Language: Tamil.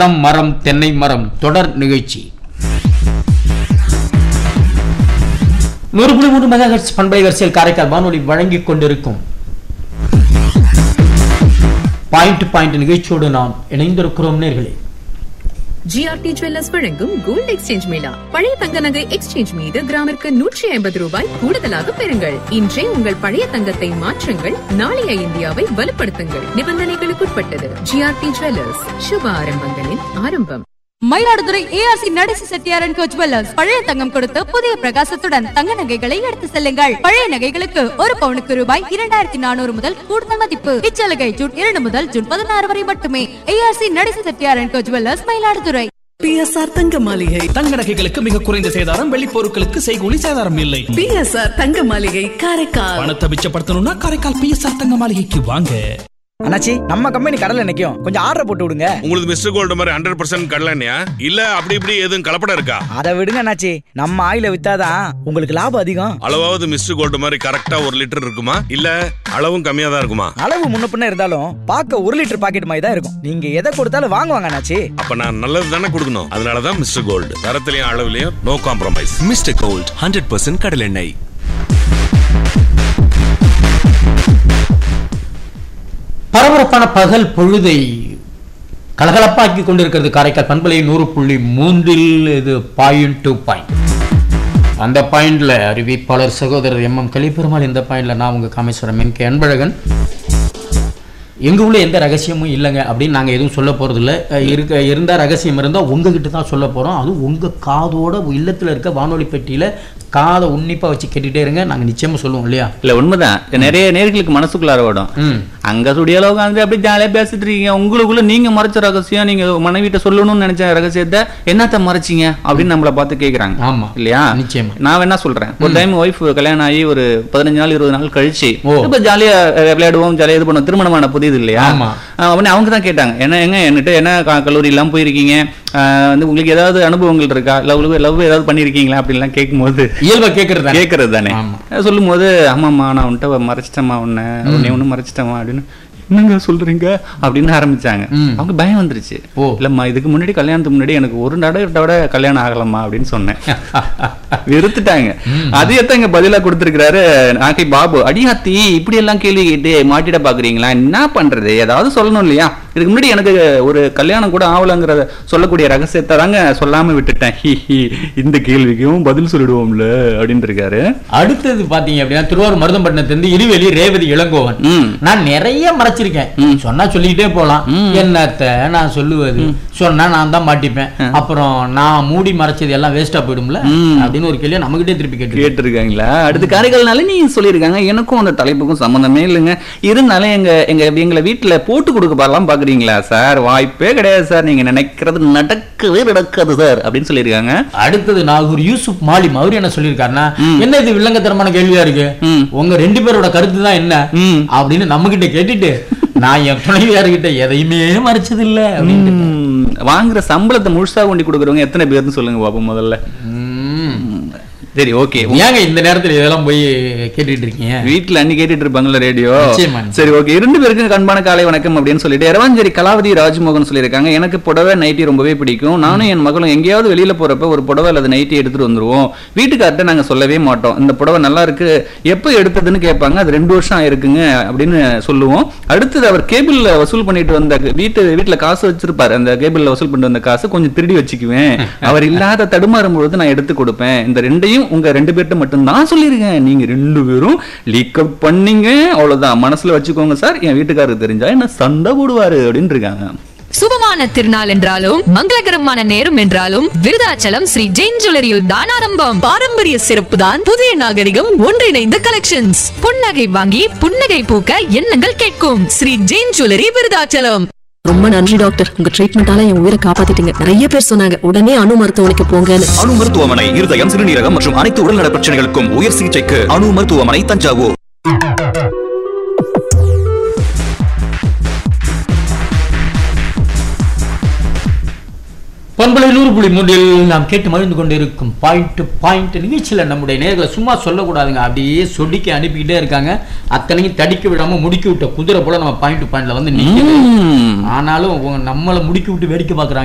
மரம் மரம் தென்னை மரம் தொடர் நிகழ்ச்சி நூறு புள்ளி மூன்று மெகா ஹெர்ட்ஸ் பண்பலை வரிசையில் காரைக்கால் வானொலி வழங்கிக் கொண்டிருக்கும் பாயிண்ட் பாயிண்ட் நிகழ்ச்சியோடு நாம் இணைந்திருக்கிறோம் நேர்களே ஜிஆர்டி ஜுவல்லர்ஸ் வழங்கும் கோல்ட் எக்ஸ்சேஞ்ச் மேளா பழைய தங்க நகை எக்ஸ்சேஞ்ச் மீது கிராமிற்கு நூற்றி ஐம்பது ரூபாய் கூடுதலாக பெறுங்கள் இன்றே உங்கள் பழைய தங்கத்தை மாற்றுங்கள் நாளைய இந்தியாவை வலுப்படுத்துங்கள் நிபந்தனைகளுக்குட்பட்டது ஜிஆர்டி ஜுவல்லர்ஸ் சுப ஆரம்பங்களின் ஆரம்பம் மயிலாடுதுறை ஏஆர்சி நடேசி செட்டியாரன் கோ ஜுவல்லர்ஸ் பழைய தங்கம் கொடுத்து புதிய பிரகாசத்துடன் தங்க நகைகளை எடுத்து செல்லுங்கள் பழைய நகைகளுக்கு ஒரு பவுனுக்கு ரூபாய் இரண்டாயிரத்தி நானூறு முதல் கூடுதல் மதிப்பு இச்சலுகை ஜூன் இரண்டு முதல் ஜூன் பதினாறு வரை மட்டுமே ஏஆர்சி நடேசி செட்டியாரன் கோ ஜுவல்லர்ஸ் மயிலாடுதுறை பிஎஸ்ஆர் தங்க மாளிகை தங்க நகைகளுக்கு மிக குறைந்த சேதாரம் வெள்ளி பொருட்களுக்கு செய்கூலி சேதாரம் இல்லை பிஎஸ்ஆர் தங்க மாளிகை காரைக்கால் பணத்தை மிச்சப்படுத்தணும்னா காரைக்கால் பிஎஸ்ஆர் தங்க மாளிகைக்கு வாங்க அண்ணாச்சி நம்ம கம்பெனி கடல்ல நிக்கும் கொஞ்சம் ஆர்டர் போட்டு விடுங்க உங்களுக்கு மிஸ்டர் கோல்டு மாதிரி ஹண்ட்ரட் பர்சன்ட் கடலண்ணியா இல்ல அப்படி இப்படி எதுவும் கலப்படம் இருக்கா அதை விடுங்க அண்ணாச்சி நம்ம ஆயில வித்தாதான் உங்களுக்கு லாபம் அதிகம் அளவாவது மிஸ்டர் கோல்டு மாதிரி கரெக்டா ஒரு லிட்டர் இருக்குமா இல்ல அளவும் கம்மியா தான் இருக்குமா அளவு முன்ன பின்ன இருந்தாலும் பார்க்க ஒரு லிட்டர் பாக்கெட் மாதிரி தான் இருக்கும் நீங்க எதை கொடுத்தாலும் வாங்குவாங்க அண்ணாச்சி அப்ப நான் நல்லது தானே கொடுக்கணும் அதனாலதான் மிஸ்டர் கோல்டு தரத்திலையும் அளவுலயும் no compromise mister gold hundred percent கடலெண்ணெய் பரபரப்பான பகல் பொழுதை கலகலப்பாக்கி கொண்டிருக்கிறது காரைக்கால் பண்பலை நூறு புள்ளி மூன்றில் இது பாயிண்ட் டு பாயிண்ட் அந்த பாயிண்ட்ல அறிவிப்பாளர் சகோதரர் எம் எம் கலிபெருமாள் இந்த பாயிண்ட்ல நான் உங்க காமேஸ்வரம் எம் கே அன்பழகன் எங்க உள்ள எந்த ரகசியமும் இல்லைங்க அப்படின்னு நாங்க எதுவும் சொல்ல போறது இல்ல அஹ் இருக்க இருந்தா ரகசியம் இருந்தா உங்ககிட்ட தான் சொல்ல போறோம் அதுவும் உங்க காதோட இல்லத்துல இருக்க வானொலி பெட்டியில காதை உன்னிப்பா வச்சு கேட்டுட்டே இருங்க நாங்க நிச்சயமா சொல்லுவோம் இல்லையா இல்ல உண்மைதான் நிறைய நேர்களுக்கு மனசுக்குள்ளார ஓடும் ம் அங்க சுடியால உட்காந்து அப்படி ஜாலியா பேசிட்டு இருக்கீங்க உங்களுக்குள்ள நீங்க மறைச்ச ரகசியம் நீங்க மனைவிட்ட சொல்லணும்னு நினைச்ச ரகசியத்தை என்னத்த மறைச்சீங்க அப்படின்னு நம்மள பார்த்து கேக்குறாங்க ஆமா. இல்லையா நிச்சயமா. நான் என்ன சொல்றேன் ஒரு டைம் ஒய்ஃப் கல்யாணம் ஆகி ஒரு பதினஞ்சு நாள் இருபது நாள் கழிச்சு ஓ. இப்ப ஜாலியா அஹ், விளையாடுவோம் ஜாலியா இது பண்ணுவோம் திருமணமான புதியது இல்லையா ஆமா. அஹ், உடனே அவங்க தான் கேட்டாங்க என்ன எங்க என்கிட்ட என்ன க- கல்லூரி எல்லாம் போயிருக்கீங்க அஹ், வந்து உங்களுக்கு ஏதாவது அனுபவங்கள் இருக்கா லவ் லவ் ஏதாவது பண்ணிருக்கீங்களா அப்படின்லாம் கேட்கும்போது இயல்பா கேக்குறது கேக்குறது தானே ஆமா. சொல்லும் போது ஆமாம்மா நான் உன்ட்ட மறைச்சிட்டேம்மா உன்னை உன்னை ஒன்றும் மறைச்சிட்டேம்மா அப்படின்னு என்னங்க சொல்றீங்க அப்படின்னு ஆரம்பிச்சாங்க ம். அவங்க பயம் வந்துருச்சு ஓ. இல்லம்மா இதுக்கு முன்னாடி கல்யாணத்துக்கு முன்னாடி எனக்கு ஒரு தடவை கல்யாணம் ஆகலம்மா அப்படின்னு சொன்னேன் வெறுத்துட்டாங்க அது எத்தங்க பதிலா கொடுத்திருக்கிறாரு நாகை பாபு அடியாத்தி இப்படி எல்லாம் கேள்வி கேட்டு மாட்டிட பாக்குறீங்களா என்ன பண்றது ஏதாவது சொல்லணும் இல்லையா இதுக்கு முன்னாடி எனக்கு ஒரு கல்யாணம் கூட ஆகலங்கிறத சொல்லக்கூடிய ரகசியத்தை தாங்க சொல்லாம விட்டுட்டேன் ஹி ஹி இந்த கேள்விக்கும் பதில் சொல்லிடுவோம்ல அப்படின்னு இருக்காரு அடுத்தது பாத்தீங்க அப்படின்னா திருவாரூர் மருதம்பட்டினத்திலிருந்து இருவேலி ரேவதி இளங்கோவன் ம். நான் நிறைய மறைச்சிருக்கேன் சொன்னா சொல்லிக்கிட்டே போலாம் என்னத்த நான் சொல்லுவது சொன்னா நான் தான் மாட்டிப்பேன் அப்புறம் நான் மூடி மறைச்சது எல்லாம் வேஸ்டா போயிடும்ல அப்படின்னு ஒரு கேள்வி நம்மகிட்டே திருப்பி கேட்டு கேட்டிருக்காங்களா அடுத்து காரைக்கால்னால நீ சொல்லியிருக்காங்க எனக்கும் அந்த தலைப்புக்கும் சம்மந்தமே இல்லைங்க இருந்தாலும் எங்க எங்க எங்களை வீட்டுல போட்டு கொடுக்க பாரலாம் பாக்குறீங்களா சார் வாய்ப்பே கிடையாது சார் நீங்க நினைக்கிறது நடக்கவே நடக்காது சார் அப்படின்னு சொல்லியிருக்காங்க அடுத்தது நாகூர் யூசுப் மாலிம் அவர் என்ன சொல்லியிருக்காருன்னா என்ன இது வில்லங்கத்தனமான கேள்வியா இருக்கு ம். உங்க ரெண்டு பேரோட கருத்து தான் என்ன ம். அப்படின்னு நம்ம கிட்ட கேட்டுட்டு நான் என் துணைவியார்கிட்ட எதையுமே மறைச்சது இல்ல அப்படின்னு ம், வாங்குற சம்பளத்தை முழுசா கொண்டு கொடுக்குறவங்க எத்தனை பேர்னு சொல்லுங்க பாப்போம் முதல்ல சரி ஓகே ஏங்க இந்த நேரத்துல இதெல்லாம் போய் கேட்டுட்டு இருக்கீங்க வீட்டுல அன்னி கேட்டுட்டு இருப்பாங்கல்ல ரேடியோ நிச்சயமா. சரி ஓகே இரண்டு பேருக்கும் கண்பான காலை வணக்கம் அப்படின்னு சொல்லிட்டு இரவாஞ்சேரி கலாவதி ராஜ்மோகன் சொல்லியிருக்காங்க எனக்கு புடவை நைட்டி ரொம்பவே பிடிக்கும் நானும் என் மகளும் எங்கேயாவது வெளியில போறப்ப ஒரு புடவை அல்லது நைட்டி எடுத்துட்டு வந்துருவோம் வீட்டுக்கார்ட்ட நாங்க சொல்லவே மாட்டோம் இந்த புடவை நல்லா இருக்கு எப்போ எடுத்ததுன்னு கேட்பாங்க அது ரெண்டு வருஷம் ஆயிருக்குங்க அப்படின்னு சொல்லுவோம் அடுத்தது அவர் கேபிள்ல வசூல் பண்ணிட்டு வந்த வீட்டு வீட்டுல காசு வச்சிருப்பாரு அந்த கேபிள்ல வசூல் பண்ணிட்டு வந்த காசு கொஞ்சம் திருடி வச்சுக்குவேன் அவர் இல்லாத தடுமாறும் பொழுது நான் எடுத்து கொடுப்பேன் இந்த ரெண்டையும் உங்க ரெண்டு பேர்ட்ட மட்டும் நான் சொல்லியிருக்கேன் நீங்க ரெண்டு பேரும் லீக் அவுட் பண்ணீங்க அவ்வளவுதான் மனசுல வச்சுக்கோங்க சார் என் வீட்டுக்காரருக்கு தெரிஞ்சா என்ன சண்டை போடுவாரு அப்படின்னு இருக்காங்க சுபமான திருநாள் என்றாலும் மங்களகரமான நேரம் என்றாலும் விருதாச்சலம் ஸ்ரீ ஜெயின் ஜுவல்லரியில் தான் ஆரம்பம் பாரம்பரிய சிறப்பு தான் புதிய நாகரிகம் ஒன்றிணைந்த கலெக்ஷன்ஸ் புன்னகை வாங்கி புன்னகை பூக்க எண்ணங்கள் கேட்கும் ஸ்ரீ ஜெயின் ஜுவல்லரி விருதாச்சலம் ரொம்ப நன்றி டாக்டர் உங்க ட்ரீட்மெண்டால என் உயிரை காப்பாத்திட்டீங்க நிறைய பேர் சொன்னாங்க உடனே அணு மருத்துவமனைக்கு போங்கன்னு அணு மருத்துவமனை இருதயம் சிறுநீரகம் மற்றும் அனைத்து உடல்நல பிரச்சனைகளுக்கும் உயர் சிகிச்சைக்கு அணு மருத்துவமனை தஞ்சாவூர் பண்பலை நூறு புள்ளி மூன்றில் நாம் கேட்டு மகிழ்ந்து கொண்டிருக்கும் பாயிண்ட் பாயிண்ட் நிகழ்ச்சியில் நம்முடைய நேர்களை சும்மா சொல்லக்கூடாதுங்க அப்படியே சொடிக்க அனுப்பிக்கிட்டே இருக்காங்க அத்தனையும் தடிக்க விடாம முடுக்கி விட்ட குதிரை போல நம்ம பாயிண்ட் பாயிண்ட்ல வந்து நிக்குது ஆனாலும் உங்க- நம்மளை முடுக்கி விட்டு வேடிக்கை பார்க்கறாங்க